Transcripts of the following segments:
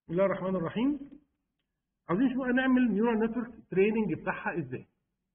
بسم الله الرحمن الرحيم عاوزين نشوف نعمل نيورال نتورك تريننج بتاعها ازاي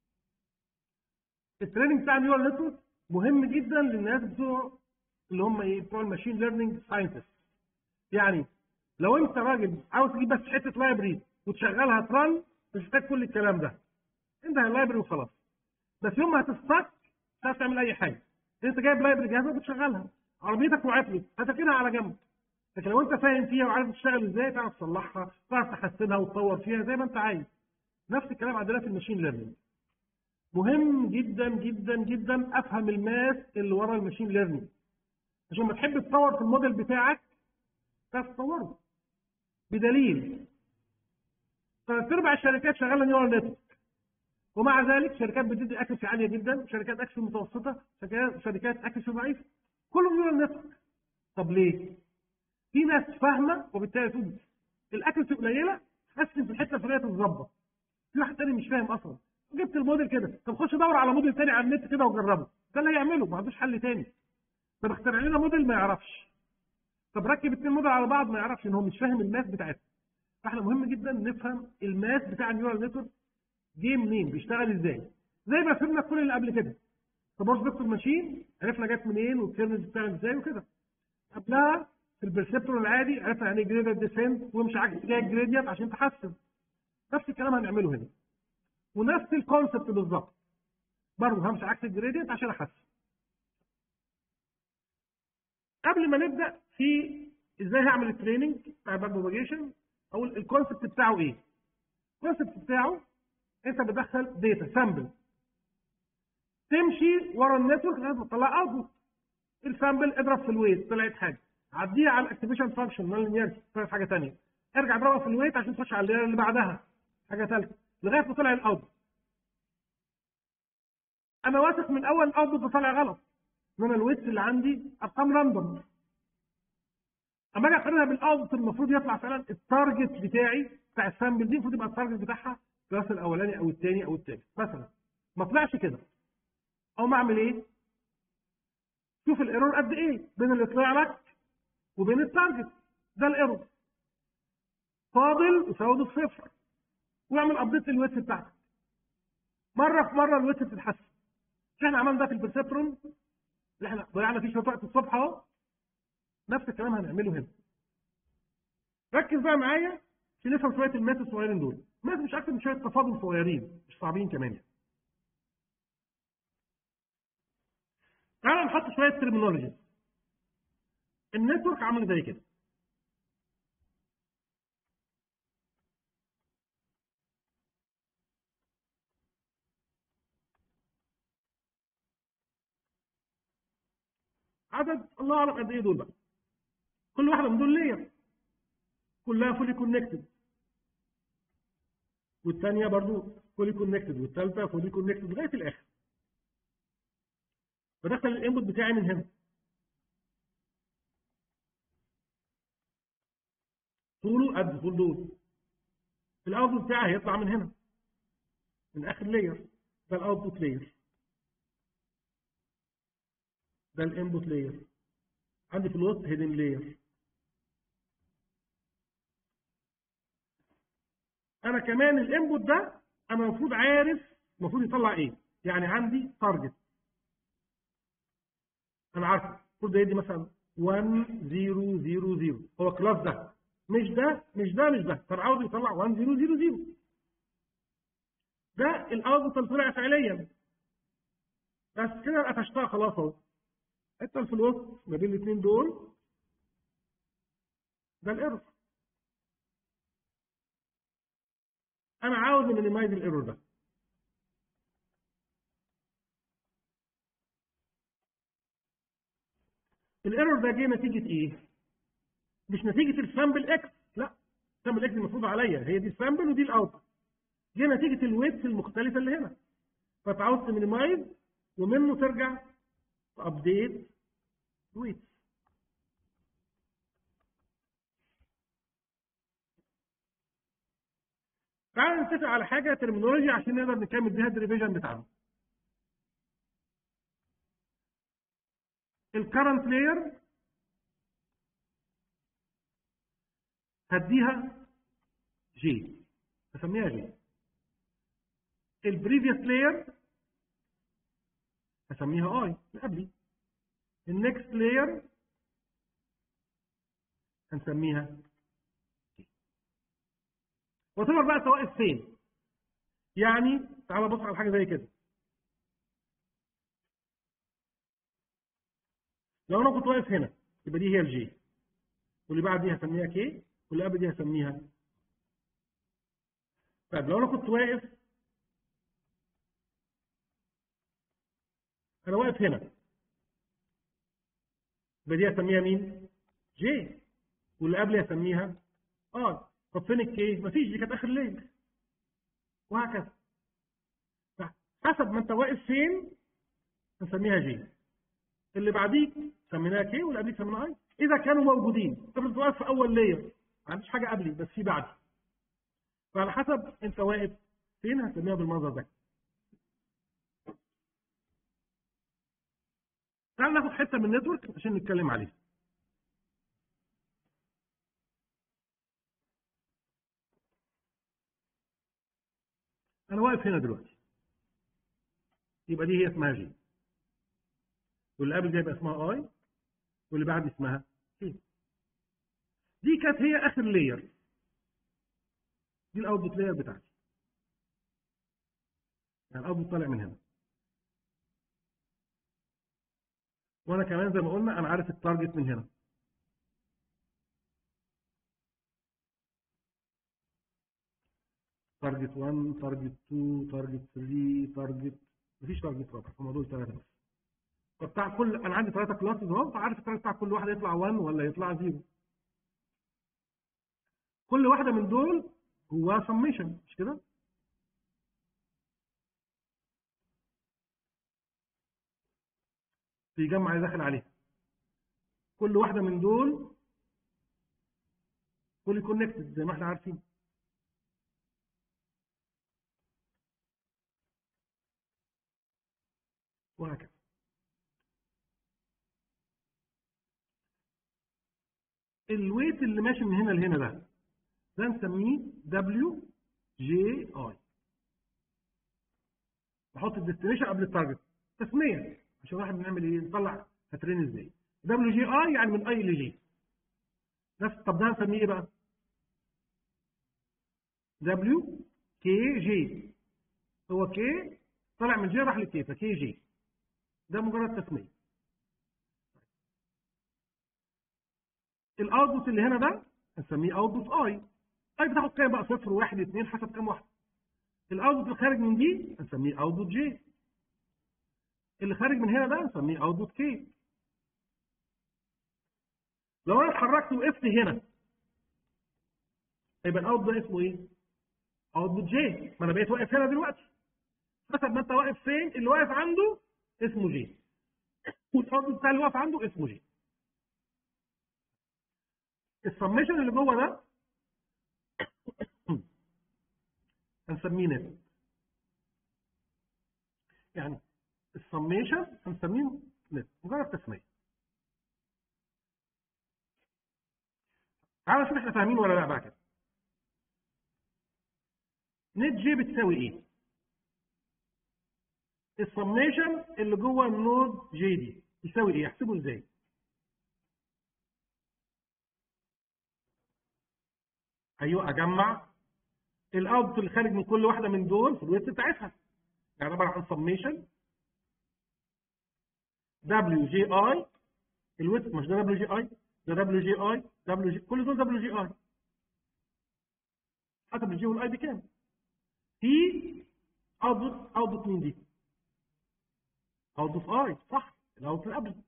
التريننج بتاع النيورال نتورك مهم جدا للناس بتوع اللي هم ايه بتوع الماشين ليرنينج ساينتست يعني لو انت راجل عاوز تجيب بس حته لايبرري وتشغلها ترن مش محتاج كل الكلام ده انت اللايبرري وخلاص بس يوم ما هتستك مش هتعرف تعمل اي حاجه انت جايب لايبرري جاهزه بتشغلها عربيتك وعطلت هتركنها على جنب لكن لو انت فاهم فيها وعارف تشتغل ازاي تعرف تصلحها تعرف تحسنها وتطور فيها زي ما انت عايز نفس الكلام عندنا في الماشين ليرنينج مهم جدا جدا جدا افهم الماس اللي ورا الماشين ليرنينج عشان ما تحب تطور في الموديل بتاعك تعرف تطوره بدليل ثلاث ارباع الشركات شغاله نيورال نتورك ومع ذلك شركات بتدي اكسي عاليه جدا شركات اكسي متوسطه شركات شركات اكسي ضعيفه كله نيورال نتورك طب ليه؟ في ناس فاهمه وبالتالي تقول الاكسي قليله حسن في الحته الفلانيه تتظبط في واحد تاني مش فاهم اصلا جبت الموديل كده طب خش دور على موديل تاني على النت كده وجربه ده اللي هيعمله ما عندوش حل تاني طب اخترع لنا موديل ما يعرفش طب ركب اتنين موديل على بعض ما يعرفش ان هو مش فاهم الماس بتاعتها فاحنا مهم جدا نفهم الماس بتاع النيورال نتورك جه منين بيشتغل ازاي زي ما فهمنا كل اللي قبل كده فبورس فيكتور ماشين عرفنا جت منين والكيرنز بتعمل ازاي وكده قبلها في البرسبتور العادي عرفنا يعني ايه جريدينت ديسنت وامشي عكس جاي الجريدينت عشان تحسن نفس الكلام هنعمله هنا ونفس الكونسبت بالظبط برضه همشي عكس الجريدينت عشان احسن قبل ما نبدا في ازاي هعمل التريننج بتاع الباك بروباجيشن او الكونسبت بتاعه ايه الكونسبت بتاعه انت بتدخل داتا سامبل تمشي ورا النتورك لغايه ما تطلع اوتبوت السامبل اضرب في الويت طلعت حاجه عديها على الاكتيفيشن فانكشن نون لينيرتي طلعت حاجه ثانيه ارجع اضربها في الويت عشان تخش على اللير اللي بعدها حاجه ثالثه لغايه ما طلع الاوتبوت انا واثق من اول الاوتبوت ده طالع غلط ان انا الويتس اللي عندي ارقام راندوم اما اجي اقارنها بالاوتبوت المفروض يطلع فعلا التارجت بتاعي بتاع السامبل دي المفروض يبقى التارجت بتاعها الكلاس الاولاني او الثاني او الثالث مثلا ما طلعش كده او ما اعمل ايه شوف الايرور قد ايه بين اللي طلع لك وبين التارجت ده الايرور فاضل يساوي الصفر واعمل ابديت للويتس بتاعتك مره في مره الويتس بتتحسن احنا عملنا ده في البرسبترون اللي احنا ضيعنا فيه شويه وقت الصبح اهو نفس الكلام هنعمله هنا ركز بقى معايا عشان نفهم شويه الماس الصغيرين دول ماس مش اكتر من شويه تفاضل صغيرين مش صعبين كمان يعني تعالى نحط شويه ترمينولوجي النتورك عامل زي كده عدد الله اعلم قد ايه دول بقى كل واحده من دول لير كلها فولي كونكتد والثانيه برضو فولي كونكتد والثالثه فولي كونكتد لغايه الاخر بدخل الانبوت بتاعي من هنا طوله قد طول دول الاوتبوت بتاعي هيطلع من هنا من اخر لاير ده الاوتبوت لاير ده الانبوت لاير عندي في الوسط هيدن لاير انا كمان الانبوت ده انا المفروض عارف المفروض يطلع ايه يعني عندي تارجت انا عارف المفروض يدي مثلا 1 0 0 0 هو الكلاس ده مش ده مش ده مش ده طب عاوز يطلع 1 0 0 0 ده الاوتبوت اللي طلع فعليا بس كده قفشتها خلاص اهو حتى في الوسط ما بين الاثنين دول ده الايرور انا عاوز مينيمايز الايرور ده الايرور ده جه نتيجه ايه مش نتيجه السامبل اكس لا السامبل اكس المفروض عليا هي دي السامبل ودي الاوتبوت جه نتيجه الويتس المختلفه اللي هنا فتعوز تمينيمايز ومنه ترجع تابديت ويتس تعال نتفق على حاجه ترمينولوجي عشان نقدر نكمل بيها الديريفيجن بتاعنا الكرنت لاير هديها جي هسميها جي البريفيوس لاير هسميها اي اللي قبلي النكست لاير هنسميها جي وتبقى بقى سواء فين يعني تعالى بص على حاجه زي كده لو انا كنت واقف هنا يبقى دي هي الجي واللي بعد دي هسميها كي واللي قبل دي هسميها طيب لو انا كنت واقف انا واقف هنا يبقى دي هسميها مين جي واللي قبل هسميها اه طب فين الكي مفيش دي كانت اخر لينك وهكذا حسب ما انت واقف فين هنسميها جي اللي بعديك سميناها كي واللي قبليك سميناها اي اذا كانوا موجودين طب انت واقف في اول لاير ما عنديش حاجه قبلي بس في بعدي فعلى حسب انت واقف فين هسميها بالمنظر ده تعال ناخد حته من النتورك عشان نتكلم عليها انا واقف هنا دلوقتي يبقى دي هي اسمها جي واللي قبل دي يبقى اسمها اي واللي بعد اسمها كي دي كانت هي اخر لاير دي الاوتبوت لاير بتاعتي يعني الاوتبوت طالع من هنا وانا كمان زي ما قلنا انا عارف التارجت من هنا تارجت 1 تارجت 2 تارجت 3 تارجت مفيش تارجت رابع هم دول ثلاثه بس فبتاع كل انا عندي ثلاثه كلاسز اهو فعارف التارجت بتاع كل واحد يطلع 1 ولا يطلع 0 كل واحده من دول جواها سميشن مش كده؟ في جمع داخل عليها كل واحده من دول كل كونكتد زي ما احنا عارفين وهكذا الويت اللي ماشي من هنا لهنا ده ده نسميه دبليو جي اي بحط الديستنيشن قبل التارجت تسميه عشان احنا بنعمل ايه نطلع هترين ازاي دبليو جي اي يعني من اي لجي نفس طب ده هنسميه ايه بقى دبليو كي جي هو كي طلع من جي راح لكي فكي جي ده مجرد تسميه الاوتبوت اللي هنا ده هنسميه اوتبوت اي اي بتاخد كام بقى صفر واحد اثنين حسب كام واحد الاوتبوت اللي خارج من دي هنسميه اوتبوت جي اللي خارج من هنا ده هنسميه اوتبوت كي لو انا اتحركت وقفت هنا يبقى الاوتبوت ده اسمه ايه اوتبوت جي ما انا بقيت واقف هنا دلوقتي حسب ما انت واقف فين اللي واقف عنده اسمه جي والاوتبوت بتاع اللي واقف عنده اسمه جي السميشن اللي جوه ده هنسميه نت يعني السميشن هنسميه نت مجرد تسميه تعالوا نشوف احنا فاهمين ولا لا بقى كده نت جي بتساوي ايه السميشن اللي جوه النود جي دي يساوي ايه احسبه ازاي ايوه اجمع الاوتبوت اللي خارج من كل واحده من دول في الويت بتاعتها يعني عباره عن سميشن دبليو جي اي الويت مش ده دبليو جي اي ده دبليو جي اي دبليو جي كل دول دبليو جي اي حسب الجي والاي بكام في اوتبوت اوتبوت مين دي اوتبوت اي صح الاوتبوت اللي قبل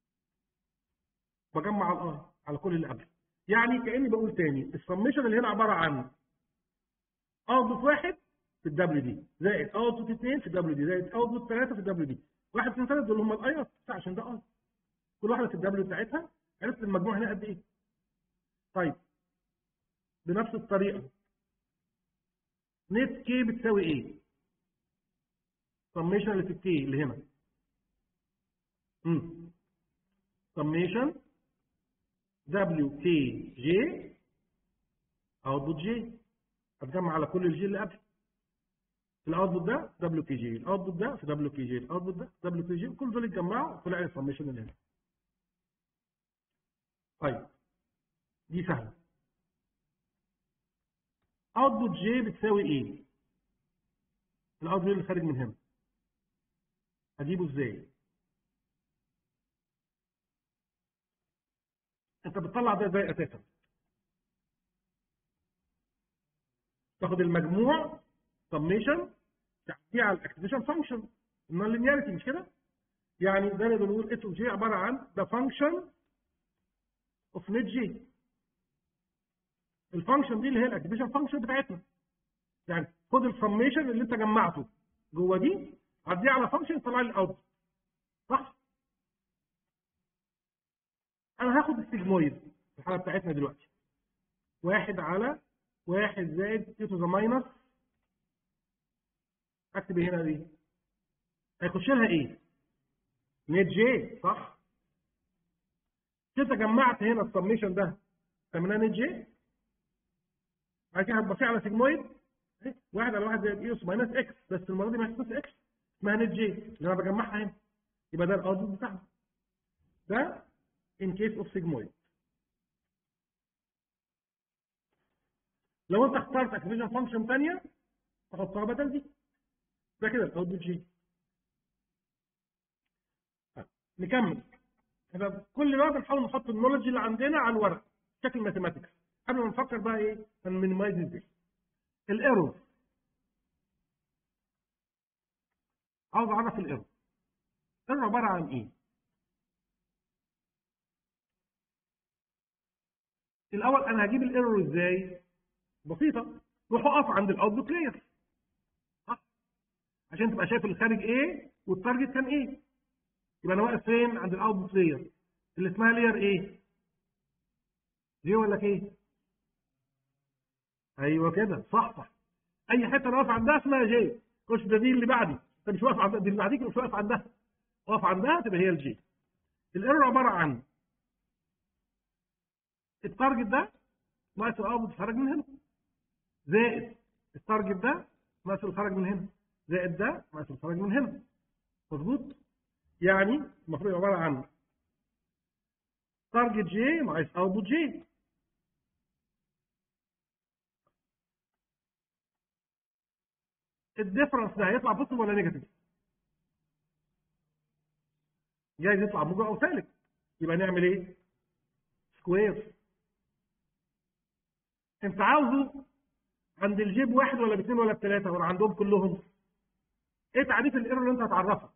بجمع الاي على كل اللي قبل يعني كاني بقول تاني السميشن اللي هنا عباره عن اوتبوت واحد في الدبليو دي زائد اوتبوت اثنين في الدبليو دي زائد اوتبوت ثلاثه في الدبليو دي واحد اثنين ثلاثه دول هم الاي عشان ده اي كل واحده في الدبليو بتاعتها عرفت المجموع هنا قد ايه طيب بنفس الطريقه نت كي بتساوي ايه سميشن اللي في الكي اللي هنا امم سميشن دبليو كي جي اوتبوت جي هتجمع على كل الجي اللي قبل الاوتبوت ده دبليو كي جي الاوتبوت ده في دبليو كي جي الاوتبوت ده دبليو كي جي كل دول اتجمعوا طلع لي السميشن اللي هنا طيب دي سهله اوتبوت جي بتساوي ايه الاوتبوت اللي خارج من هنا اجيبه ازاي انت بتطلع ده ازاي اساسا تاخد المجموع سميشن تحكيه على الاكتيفيشن فانكشن النون لينياريتي مش كده يعني ده اللي بنقول اس اوف جي عباره عن ذا فانكشن اوف نت جي الفانكشن دي اللي هي الاكتيفيشن فانكشن بتاعتنا يعني خد السميشن اللي انت جمعته جوه دي عديه على فانكشن يطلع لي الاوت صح انا هاخد السيجمويد في الحاله بتاعتنا دلوقتي واحد على واحد زائد تي تو ذا ماينس اكتب إيه هنا دي هيخش لها ايه نت جي صح انت جمعت هنا السميشن ده سميناه نت جي بعد كده هتبصي على سيجمويد واحد على واحد زائد اي اس ماينس اكس بس المره دي ما اسمهاش اكس اسمها نت جي اللي انا بجمعها هنا يبقى ده الاوتبوت بتاعنا ده in case of sigmoid لو انت اخترت اكتيفيشن فانكشن ثانيه تحطها بدل دي ده كده الاوتبوت جي نكمل احنا كل مره بنحاول نحط النولج اللي عندنا على الورق بشكل ماثيماتكس قبل ما نفكر بقى ايه هنمينيمايز ازاي الايرور عاوز اعرف الايرور الايرور عباره عن ايه الاول انا هجيب الايرور ازاي بسيطه روح اقف عند الاوتبوت لاير صح عشان تبقى شايف الخارج ايه والتارجت كان ايه يبقى انا واقف فين عند الاوتبوت لاير اللي اسمها لاير ايه جي ولا ايه ايوه كده صح صح اي حته انا واقف عندها اسمها جي خش ده دي اللي بعدي انت مش واقف عند دي اللي بعديك مش واقف عندها واقف عندها تبقى هي الجي الايرور عباره عن التارجت ده ناقص الاوتبوت خرج من هنا زائد التارجت ده ناقص اللي خرج من هنا زائد ده ناقص اللي خرج من هنا مظبوط يعني المفروض عباره عن تارجت جي ناقص اوتبوت جي الديفرنس ده هيطلع بوزيتيف ولا نيجاتيف؟ جايز يطلع موجب او سالب يبقى نعمل ايه؟ سكوير انت عاوزه عند الجيب واحد ولا باثنين ولا بثلاثه ولا عندهم كلهم؟ ايه تعريف الايرور اللي انت هتعرفه؟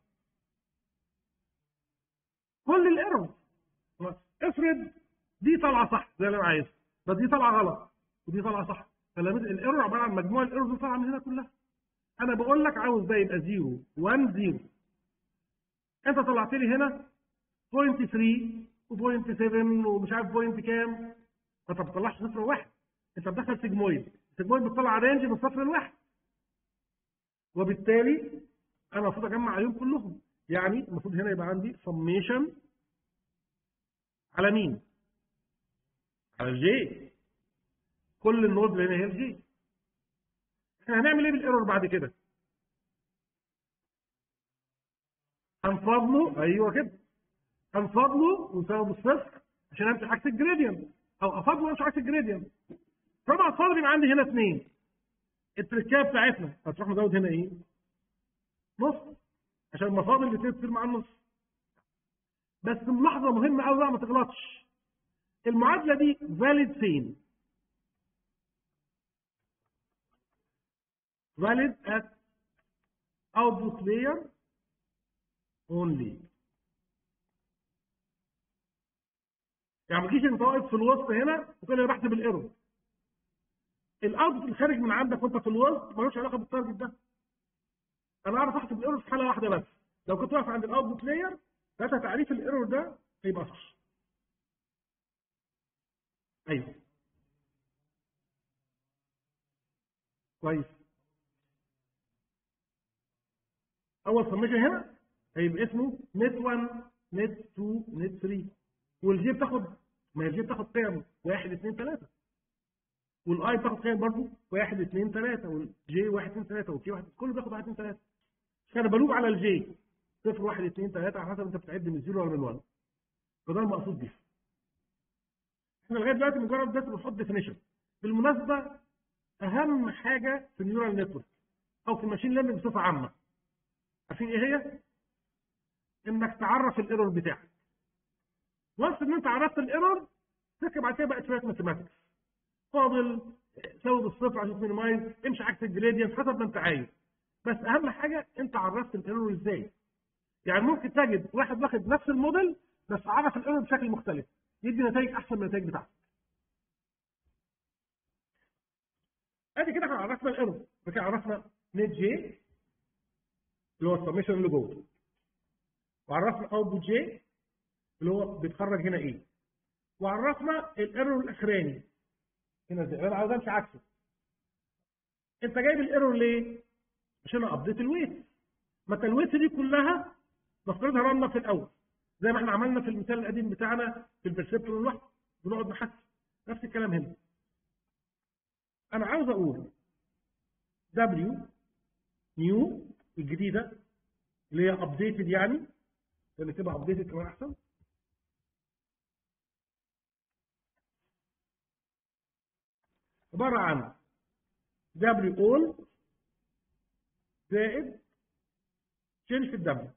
كل الايرور افرض دي طالعه صح زي اللي انا عايزه بس دي طالعه غلط ودي طالعه صح فالايرور عباره عن مجموع الايرورز اللي طالعه من هنا كلها انا بقول لك عاوز ده يبقى 0 1 0 انت طلعت لي هنا 0.3 و0.7 ومش عارف بوينت كام فانت ما بتطلعش صفر وواحد انت بتدخل سيجمويد السيجمويد بتطلع رينج من صفر لواحد وبالتالي انا المفروض اجمع عليهم كلهم يعني المفروض هنا يبقى عندي سميشن على مين؟ على الجي كل النود اللي هنا هي الجي احنا هنعمل ايه بالايرور بعد كده هنفضله ايوه كده هنفضله ونساوي بالصفر عشان امسح عكس الجريدينت او افضله وامسح عكس الجريدينت طبعا الفاضل يبقى عندي هنا اثنين التركيه بتاعتنا هتروح مزود هنا ايه نص عشان المفاضل الاثنين تصير مع النص بس ملاحظه مهمه قوي بقى ما تغلطش المعادله دي فاليد فين valid at output layer only يعني ما تجيش انت واقف في الوسط هنا وكده انا بحسب الايرور الاوتبوت اللي خارج من عندك وانت في الوسط ملوش علاقه بالتارجت ده انا اعرف احسب الايرور في حاله واحده بس لو كنت واقف عند الاوتبوت لاير ساعتها تعريف الايرور ده هيبقى صح ايوه كويس اول سميشن هنا هيبقى اسمه نت 1 نت 2 نت 3 والجي بتاخد ما هي الجي بتاخد قيم 1 2 3 والاي بتاخد كام برضه 1 2 3 والجي 1 2 3 والكي 1 كله بياخد 1 2 3 فانا بلوب على الجي صفر 1 2 3 على حسب انت بتعد من الزيرو ولا من 1 فده المقصود بيه احنا لغايه دلوقتي مجرد بس بنحط ديفينيشن بالمناسبه اهم حاجه في النيورال نتورك او في الماشين ليرنينج بصفه عامه عارفين ايه هي؟ انك تعرف الايرور بتاعك وانس ان انت عرفت الايرور تركب بعد كده بقى شويه ماثيماتكس فاضل ساوي بالصفر عشان مينيمايز امشي عكس الجريدينت حسب ما انت عايز بس اهم حاجه انت عرفت الايرور ازاي يعني ممكن تجد واحد واخد نفس الموديل بس عرف الايرور بشكل مختلف يدي نتائج احسن من النتائج بتاعتك ادي كده احنا عرفنا الايرور كده عرفنا نت جي اللي هو السميشن اللي جوه وعرفنا اوتبوت جي اللي هو بيتخرج هنا ايه وعرفنا الايرور الاخراني هنا ازاي انا عاوز امشي عكسه انت جايب الايرور ليه عشان ابديت الويت ما انت الويت دي كلها نفترضها رنا في الاول زي ما احنا عملنا في المثال القديم بتاعنا في البرسبتور لوحده بنقعد نحسن نفس الكلام هنا انا عاوز اقول W نيو الجديده اللي هي ابديتد يعني لان تبقى ابديتد كمان احسن عباره عن W all زائد change في الدبليو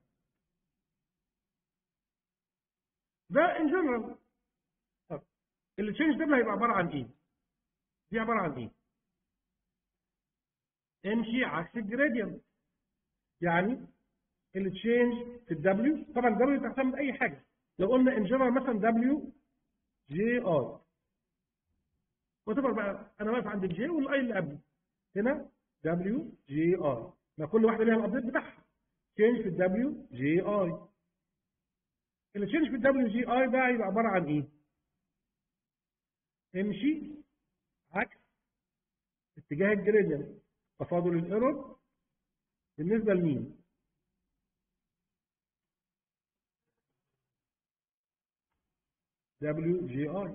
ده ان جنرال طب التشينج ده هيبقى عباره عن ايه؟ دي عباره عن ايه؟ امشي عكس الجريدينت يعني التشينج في الدبليو طبعا الدبليو تعتمد اي حاجه لو قلنا ان جنرال مثلا دبليو جي اي وتبقى بقى انا واقف عند الجي والاي اللي قبله هنا دبليو جي اي ما كل واحده ليها الابديت بتاعها تشينج في الدبليو جي اي التشينج في الدبليو جي اي ده يبقى عباره عن ايه؟ امشي عكس اتجاه الجريدينت تفاضل الايرور بالنسبه لمين؟ دبليو جي اي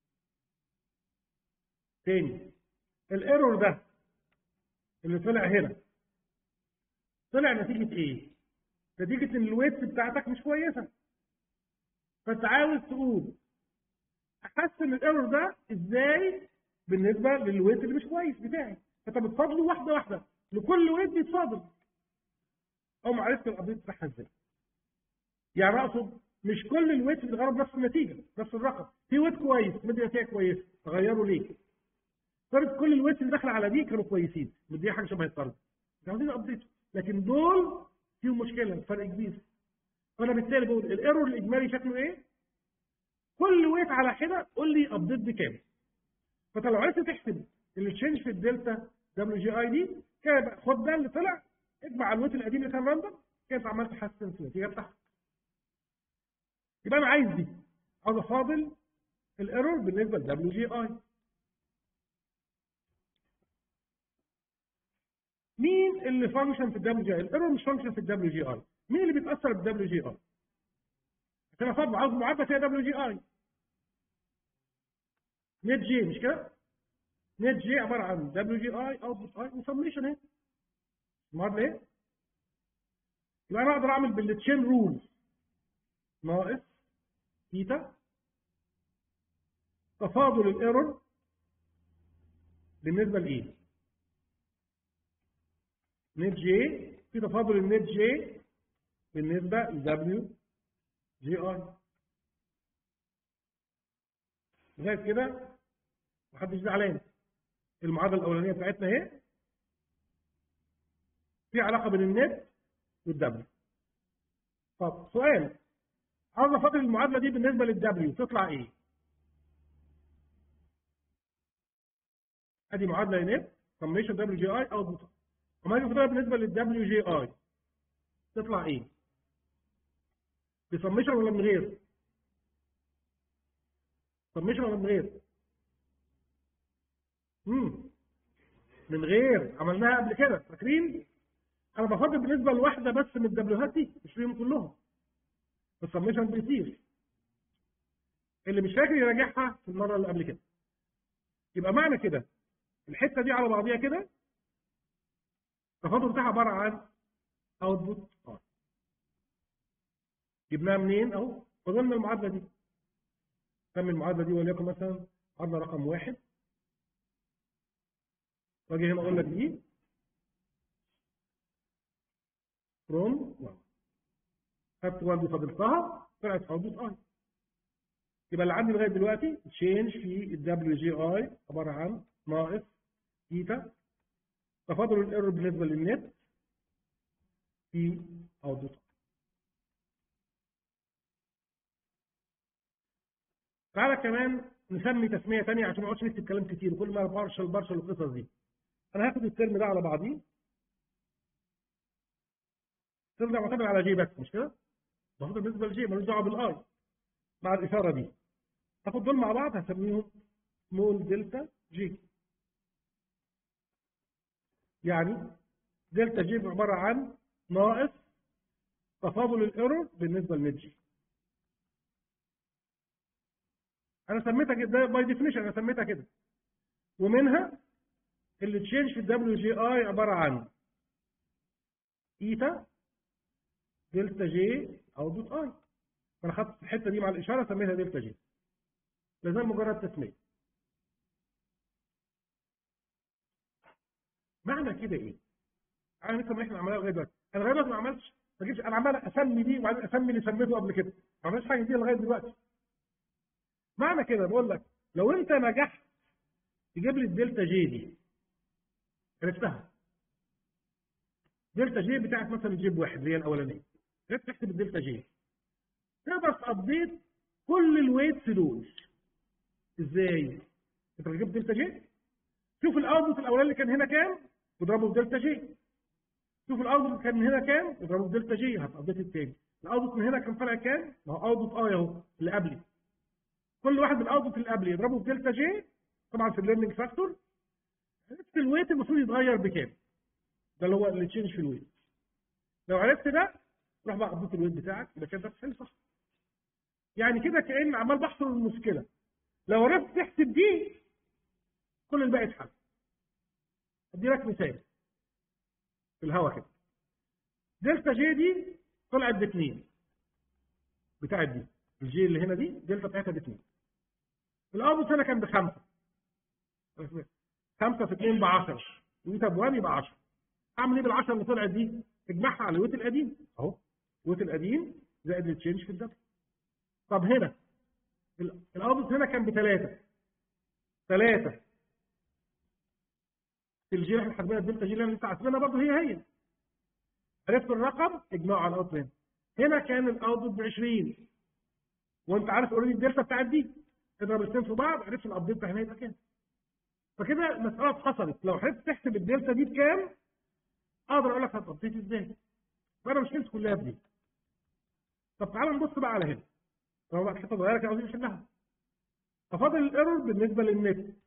تاني الايرور ده اللي طلع هنا طلع نتيجه ايه؟ نتيجه ان الويتس بتاعتك مش كويسه فانت عاوز تقول احسن الايرور ده ازاي بالنسبه للويت اللي مش كويس بتاعي فانت بتفاضله واحده واحده لكل ويت بيتفاضل او ما عرفت الابديت بتاعها ازاي يعني اقصد مش كل الويت بيتغيروا بنفس النتيجه نفس الرقم في ويت كويس مدي نتيجه كويسه تغيروا ليه فرض كل الويت اللي داخله على دي كانوا كويسين مديها حاجه شبه الطرد عاوزين ابديت لكن دول فيهم مشكله فرق كبير فانا بالتالي بقول الايرور الاجمالي شكله ايه كل ويت على حده قول لي ابديت بكام فانت لو عرفت تحسب التشينج في الدلتا دبليو جي اي دي كده خد ده اللي طلع اجمع الويت القديم اللي كان راندوم كده انت عمال تحسن في النتيجه بتاعتك يبقى انا عايز دي عاوز افاضل الايرور بالنسبه لدبليو جي اي مين اللي فانكشن في الدبليو جي اي الايرور مش فانكشن في الدبليو جي اي مين اللي بيتاثر بالدبليو جي اي عشان افضل عاوز معادله فيها دبليو جي اي نت جي مش كده نت جي عباره عن دبليو جي اي اوتبوت اي وسميشن اهي المعادله ايه يبقى انا اقدر اعمل بالتشين رول ناقص ثيتا تفاضل الايرور بالنسبه لايه نت جي في تفاضل النت جي بالنسبه لدبليو جي اي لغايه كده محدش زعلان المعادله الاولانيه بتاعتنا اهي في علاقه بين النت والدبليو طب سؤال عاوز افاضل المعادله دي بالنسبه للدبليو تطلع ايه ادي معادله نت سميشن دبليو جي اي اوتبوت وما اجي افاضلها بالنسبه للدبليو جي اي تطلع ايه بسميشن ولا من غير سميشن ولا من غير امم من غير عملناها قبل كده فاكرين انا بفضل بالنسبه لواحده بس من الدبليوهات دي مش ليهم كلهم السميشن بيصير اللي مش فاكر يراجعها في المره اللي قبل كده يبقى معنى كده الحته دي على بعضيها كده التفاضل بتاعها عباره عن اوتبوت ار جبناها منين اهو فضلنا المعادله دي كمل المعادله دي وليكن مثلا عرضنا رقم واحد واجي هنا اقول لك دي فروم 1 خدت 1 دي فضلتها طلعت اوتبوت ار يبقى اللي عندي لغايه دلوقتي تشينج في الدبليو جي اي عباره عن ناقص ثيتا تفاضل الايرور بالنسبه للنت في اوتبوت تعالى كمان نسمي تسميه ثانيه عشان ما نقعدش نكتب كلام كتير وكل ما بارشل بارشل القصص دي انا هاخد الترم ده على بعضيه الترم ده معتمد على جي بس مش كده؟ المفروض بالنسبه لجي ملوش دعوه بالاي مع الاشاره دي هاخد دول مع بعض هسميهم مول دلتا جي يعني دلتا جي عباره عن ناقص تفاضل الايرور بالنسبه للنت جي انا سميتها كده باي ديفينيشن انا سميتها كده ومنها اللي تشينج في الدبليو جي اي عباره عن ايتا دلتا جي او دوت اي فانا خدت الحته دي مع الاشاره سميتها دلتا جي لازال مجرد تسميه معنى كده ايه؟ انا لسه ما احنا عملناها لغايه دلوقتي انا لغايه دلوقتي ما عملتش ما جيتش انا عمال اسمي دي وبعدين اسمي اللي سميته قبل كده ما عملتش حاجه دي لغايه دلوقتي معنى كده بقول لك لو انت نجحت تجيب لي الدلتا جي دي عرفتها دلتا جي بتاعت مثلا جيب واحد اللي هي الاولانيه عرفت تحسب الدلتا جي تقدر تابديت كل الويتس دول ازاي؟ انت جبت دلتا جي شوف الاوتبوت الاولاني اللي كان هنا كام واضربه بدلتا جي شوف الاوتبوت اللي كان هنا كام واضربه بدلتا جي هتابديت التاني الاوتبوت من هنا كان فرق كام؟ ما هو اوتبوت اه اهو اللي قبلي كل واحد من الاوتبوت اللي قبلي يضربه بدلتا جي طبعا في الليرنينج فاكتور عرفت الويت المفروض يتغير بكام ده اللي هو اللي تشينج في الويت لو عرفت ده روح بقى ابديت الويت بتاعك يبقى كده بتحل صح يعني كده كأن عمال بحصر المشكله لو عرفت تحسب دي كل الباقي اتحل ادي لك مثال في الهوا كده دلتا جي دي طلعت باثنين بتاعت دي الجي اللي هنا دي دلتا بتاعتها باثنين الاوتبوت هنا كان بخمسه خمسه في اثنين ب 10 ويتا ب 1 يبقى 10 اعمل ايه بال 10 اللي طلعت دي؟ اجمعها على الويت القديم اهو الويت القديم زائد التشينج في الدبل طب هنا الاوتبوت هنا كان بثلاثه ثلاثه الجي اللي احنا حاسبينها الدلتا جي اللي احنا لسه حاسبينها برضه هي هي عرفت الرقم اجمعه على الاوتبوت هنا هنا كان الاوتبوت ب 20 وانت عارف اوريدي الدلتا بتاعت دي اضرب الاثنين في بعض عرفت الابديت هنا يبقى كام فكده المساله اتحصلت لو عرفت تحسب الدلتا دي بكام اقدر اقول لك هتابديت ازاي فانا مشكلتي كلها في دي طب تعالى نبص بقى على هنا هو بقى حته صغيره كده عاوزين نحلها تفاضل الايرور بالنسبه للنت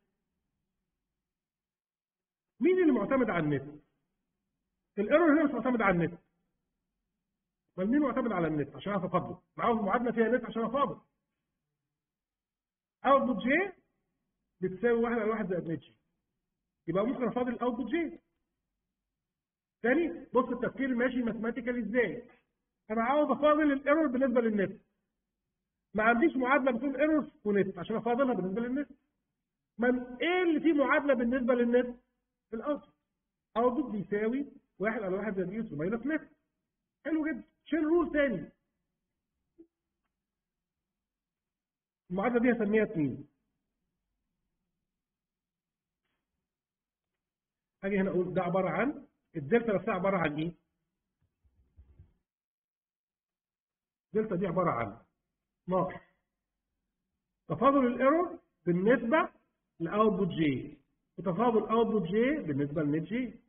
مين اللي معتمد على النت الايرور هنا مش معتمد على النت بل مين معتمد على النت عشان اعرف افضله معاهم معادله فيها نت عشان افاضل اوتبوت جي بتساوي 1 على 1 زائد نت جي يبقى ممكن افاضل الاوتبوت جي تاني بص التفكير ماشي ماثيماتيكال ازاي انا عاوز افاضل الايرور بالنسبه للنت ما عنديش معادله بتقول ايرور ونت عشان افاضلها بالنسبه للنت من ايه اللي فيه معادله بالنسبه للنت الاوتبوت اوتبوت بيساوي 1 على 1 زائد يوسف ماينس نت حلو جدا شيل رول تاني المعادله دي هسميها 2 هاجي هنا اقول ده عباره عن الدلتا نفسها عباره عن ايه؟ الدلتا دي عباره عن ناقص تفاضل الايرور بالنسبه لاوتبوت جي وتفاضل اوتبوت جي بالنسبه لنت جي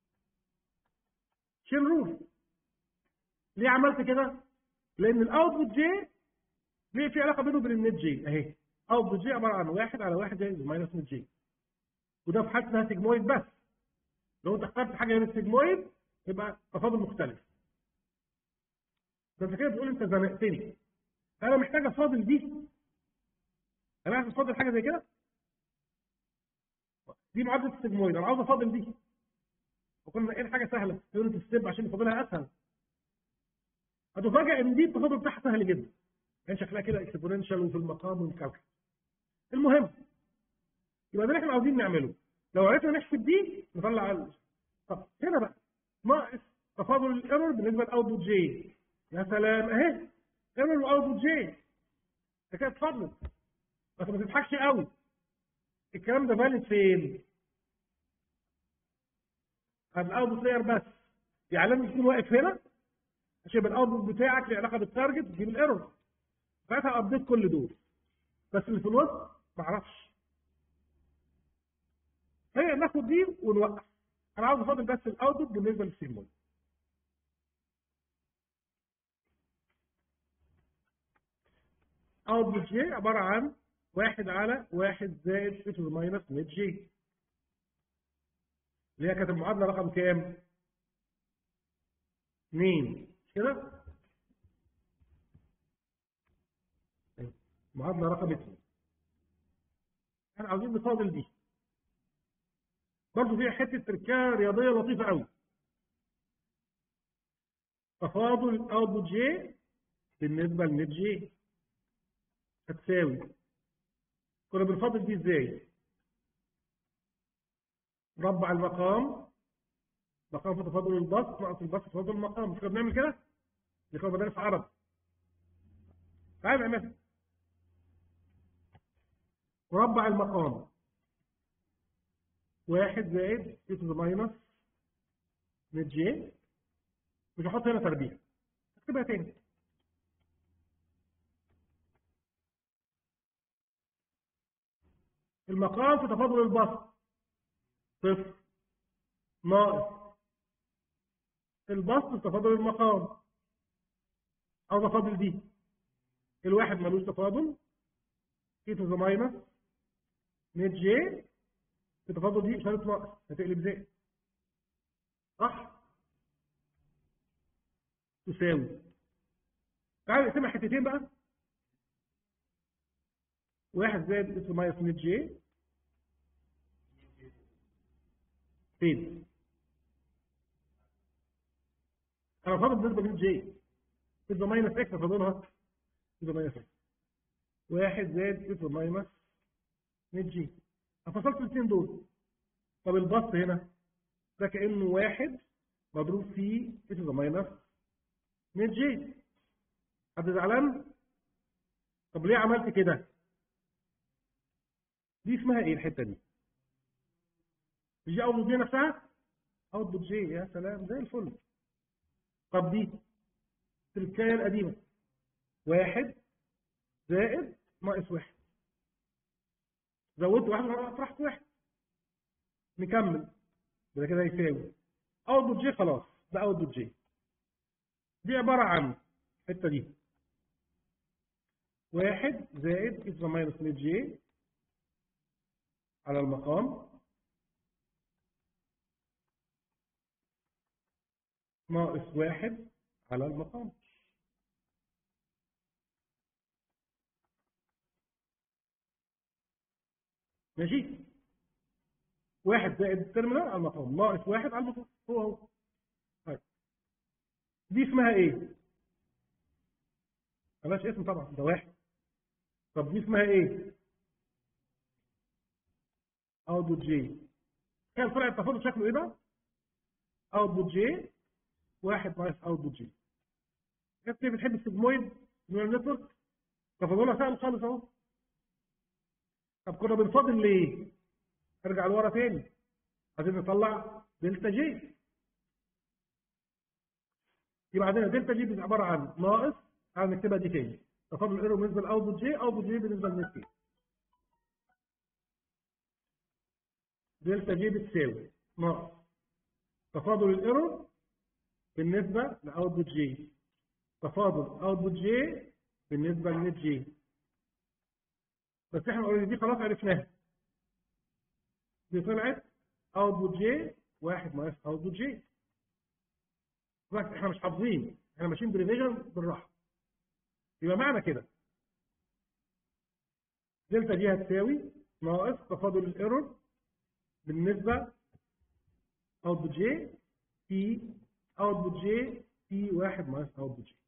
شيل رول ليه عملت كده؟ لان الاوتبوت جي ليه في علاقه بينه وبين النت جي اهي اوتبوت جي عباره عن واحد على واحد زائد ماينس نت جي وده في حالة انها سيجمويد بس لو انت اخترت حاجه غير السيجمويد يبقى تفاضل مختلف ده انت كده بتقول انت زنقتني انا محتاج افاضل دي انا عايز افاضل حاجه زي كده دي معادله السيجمويد انا عاوز افاضل دي وكنا ايه حاجه سهله يونت ستيب عشان نفاضلها اسهل هتفاجئ ان دي التفاضل بتاعها سهل جدا يعني شكلها كده اكسبوننشال وفي المقام والكالكولس المهم يبقى ده اللي احنا عاوزين نعمله لو عرفنا نحسب دي نطلع ال... طب هنا بقى ناقص تفاضل الايرور بالنسبه لاوتبوت جي يا سلام اهي ايرور واوتبوت جي ده كده اتفضل بس ما تضحكش قوي الكلام ده فالid فين؟ على الاوتبوت لاير بس يعني لازم تكون واقف هنا عشان يبقى الاوتبوت بتاعك له علاقه بالتارجت تجيب الايرور ساعتها ابديت كل دول بس اللي في الوسط ما اعرفش هي ناخد دي ونوقف انا عاوز افضل بس الاوتبوت بالنسبه للسيمول اوتبوت جي عباره عن واحد على واحد زائد اي تو ماينس نت جي اللي هي كانت المعادله رقم كام؟ 2 كده؟ معادله رقم 2 احنا عاوزين نفاضل دي برضه فيها حته تركية رياضيه لطيفه قوي تفاضل اوتبوت جي بالنسبه لنت جي هتساوي كنا بنفاضل دي ازاي مربع المقام مقام في تفاضل البسط ناقص البسط في تفاضل المقام مش كنا بنعمل كده اللي كنا مدارس عرب تعال نعملها مربع المقام واحد زائد اي تو ذا ماينس نت جي مش هحط هنا تربيع اكتبها تاني المقام في تفاضل البسط صفر ناقص البسط في تفاضل المقام او تفاضل دي الواحد ملوش تفاضل اي تو ذا ماينس نت جي في تفاضل دي اشاره ناقص هتقلب زائد صح تساوي تعالى نقسمها حتتين بقى واحد زائد اي تو ماينس نت جي فين انا فاضل بالنسبه لنت جي اذا ماينس اكس فاضلها اذا ماينس اكس واحد زائد اي تو ماينس نت جي فصلت الاثنين دول طب البسط هنا ده كانه واحد مضروب في اي تو ماينس نت جي حد زعلان طب ليه عملت كده دي اسمها ايه الحته دي مش دي اوتبوت جي نفسها اوتبوت جي يا سلام زي الفل طب دي التركايه القديمه واحد زائد ناقص واحد زودت واحد طرحت واحد نكمل ده كده يساوي اوتبوت جي خلاص ده اوتبوت جي دي عباره عن الحته دي واحد زائد اكس ماينس نت جي على المقام ناقص واحد على المقام ماشي واحد زائد الترمينال على المقام ناقص واحد على المقام هو هو طيب دي اسمها ايه ملاش اسم طبعا ده واحد طب دي اسمها ايه اوتبوت جي كان طلع التفاضل شكله ايه ده اوتبوت جي واحد ناقص اوتبوت جي كانت كيف بتحب السيجمويد نيورال نتورك تفاضلها سهل خالص اهو طب كنا بنفاضل ليه ارجع لورا تاني عايزين نطلع دلتا جي يبقى عندنا دلتا جي عباره عن ناقص تعال نكتبها دي تاني تفاضل الايرور بالنسبه لاوتبوت جي اوتبوت جي بالنسبه للنت جي دلتا جي بتساوي ناقص تفاضل الايرور بالنسبه لاوتبوت جي تفاضل اوتبوت جي بالنسبه للنت جي بس احنا اوريدي دي خلاص عرفناها دي طلعت اوتبوت جي واحد ناقص اوتبوت جي بس احنا مش حافظين احنا ماشيين بريفيجن بالراحه يبقى معنى كده دلتا جي هتساوي ناقص تفاضل الايرور بالنسبه اوتبوت جي في اوتبوت جي في 1 ناقص اوتبوت جي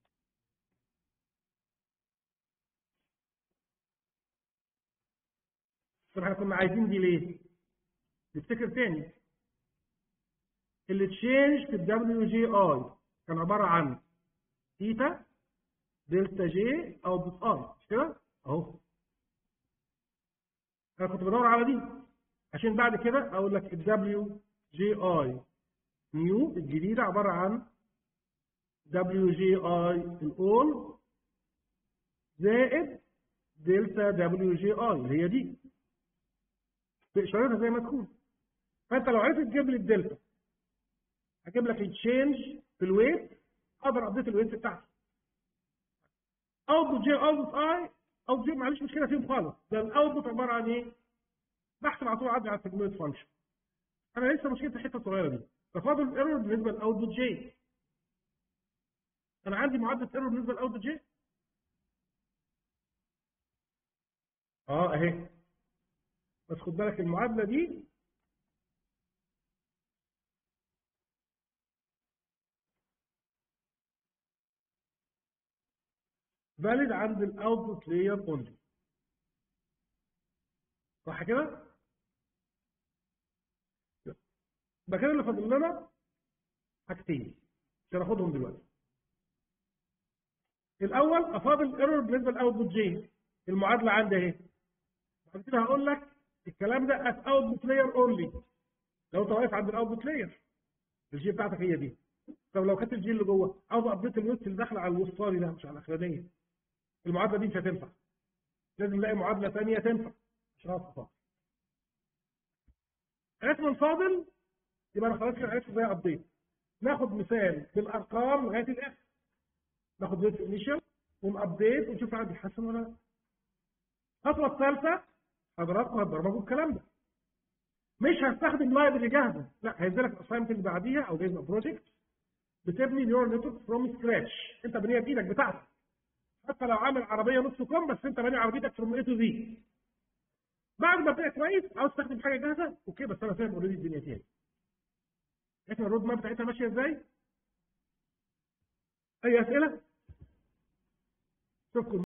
طب احنا كنا عايزين دي ليه؟ نفتكر تاني اللي تشينج في الدبليو جي اي كان عباره عن ثيتا دلتا جي اوتبوت اي مش كده؟ اهو انا كنت بدور على دي عشان بعد كده اقول لك الدبليو جي اي نيو الجديده عباره عن دبليو جي اي الاول زائد دلتا دبليو جي اي اللي هي دي باشارتها زي ما تكون فانت لو عرفت تجيب لي الدلتا هجيب لك التشينج في الويت اقدر ابديت الويت بتاعتي اوتبوت جي اوتبوت اي اوتبوت جي معلش مشكله فيهم خالص ده الاوتبوت عباره عن ايه؟ بحسب على طول عدي على السيجمنت فانكشن انا لسه مشكلتي الحته الصغيره دي تفاضل الايرور بالنسبه للاوتبوت جي انا عندي معادله ايرور بالنسبه للاوتبوت جي اه اهي بس خد بالك المعادله دي فاليد عند الاوتبوت لاير اونلي صح كده؟ يبقى كده اللي فاضل لنا حاجتين مش هناخدهم دلوقتي الاول افاضل الايرور بالنسبه للاوتبوت جي المعادله عندي اهي بعد كده هقول لك الكلام ده ات اوتبوت لاير اونلي لو انت واقف عند الاوتبوت لاير الجي بتاعتك هي دي طب لو خدت الجي اللي جوه عاوز ابديت الويست اللي داخله على الوسطاني ده مش على الاخرانيه المعادله دي مش هتنفع لازم نلاقي معادله ثانيه تنفع عشان اعرف افاضل عرفنا الفاضل يبقى انا خلاص كده عرفت ازاي ابديت ناخد مثال بالارقام لغايه الاخر ناخد ويت انيشال ونابديت ونشوف عندي بيتحسن ولا لا الخطوه الثالثه حضراتكم هتبرمجوا الكلام ده مش هستخدم لايبرري جاهزه لا هينزل لك الاسايمنت اللي بعديها او جايزه بروجكت بتبني نيورال نتورك فروم سكراتش انت بنيها بايدك بتاعتك حتى لو عامل عربيه نص كم بس انت باني عربيتك فروم اي تو زي بعد ما بقى كويس عاوز تستخدم حاجه جاهزه اوكي بس انا فاهم اوريدي الدنيا فيها احنا الرود ماب بتاعتها ماشيه ازاي؟ اي اسئله؟ شوفكم